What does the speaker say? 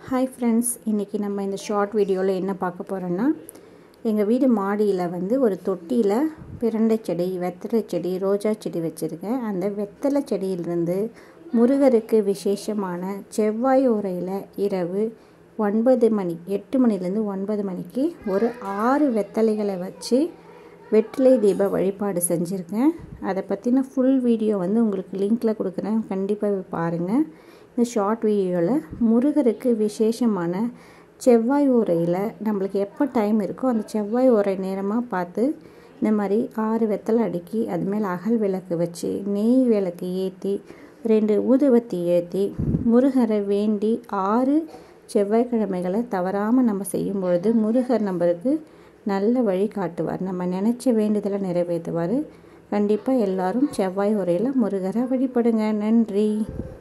hi friends இன்றைக்கி நம்ம இந்த ஷார்ட் வீடியோவில் என்ன பார்க்க போகிறோன்னா எங்கள் வீடு மாடியில் வந்து ஒரு தொட்டியில் பிரண்டை செடி வெத்தலை செடி ரோஜா செடி வச்சுருக்கேன் அந்த வெத்தலை செடியிலிருந்து முருகருக்கு விசேஷமான செவ்வாய் உரையில் இரவு ஒன்பது மணி எட்டு மணிலேருந்து ஒன்பது மணிக்கு ஒரு ஆறு வெத்தலைகளை வச்சு வெற்றிலை தீப வழிபாடு செஞ்சுருக்கேன் அதை பற்றின ஃபுல் வீடியோ வந்து உங்களுக்கு லிங்க்கில் கொடுக்குறேன் கண்டிப்பாக பாருங்கள் இந்த ஷார்ட் வீடியோவில் முருகருக்கு விசேஷமான செவ்வாய் உரையில் நம்மளுக்கு எப்போ டைம் இருக்கோ அந்த செவ்வாய் உரை நேரமாக பார்த்து இந்த மாதிரி ஆறு வெத்தலை அடுக்கி அது மேலே அகல் விளக்கு வச்சு நெய் விளக்கு ஏற்றி ரெண்டு ஊதுவத்தி ஏற்றி முருகரை வேண்டி ஆறு செவ்வாய்க்கிழமைகளை தவறாமல் நம்ம செய்யும் பொழுது முருகர் நம்மளுக்கு நல்ல வழி காட்டுவார் நம்ம நினச்ச வேண்டுதலை நிறைவேற்றுவார் கண்டிப்பாக எல்லாரும் செவ்வாய் உரையில் முருகரை வழிபடுங்க நன்றி